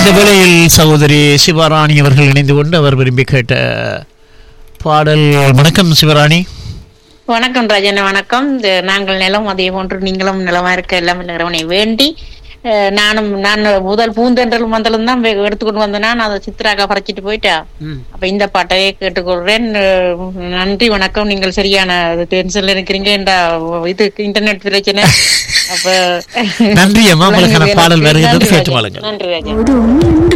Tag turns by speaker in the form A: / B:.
A: இந்த வேளையில் சகோதரி சிவராணி அவர்கள் இணைந்து கொண்டு அவர் விரும்பி கேட்ட பாடல் வணக்கம் சிவராணி
B: வணக்கம் ராஜன் வணக்கம் இந்த நாங்கள் நிலம் அதே போன்று நீங்களும் நிலமா இருக்க எல்லாம் இறைவனை வேண்டி அஹ், நானும் நான் முதல் பூந்தென்றல் மந்தலும் தான் வே- எடுத்துக்கொண்டு வந்தேனா நான் அதை சித்ராக்கா பறிச்சிட்டு போயிட்டா அப்ப இந்த பாட்டையே கேட்டுக்கொள்றேன் அஹ், நன்றி வணக்கம் நீங்கள் சரியான டென்ஷன்ல இருக்கிறீங்க இந்த இது இன்டர்நெட் பிரச்சனை அப்ப
A: நன்றி அம்மா, உங்களுக்கான பாடல் வருகிறது.
B: நன்றி
A: கேட்டு
B: ராஜன்.
A: வாழுங்கள்.
B: நன்றி ராஜன்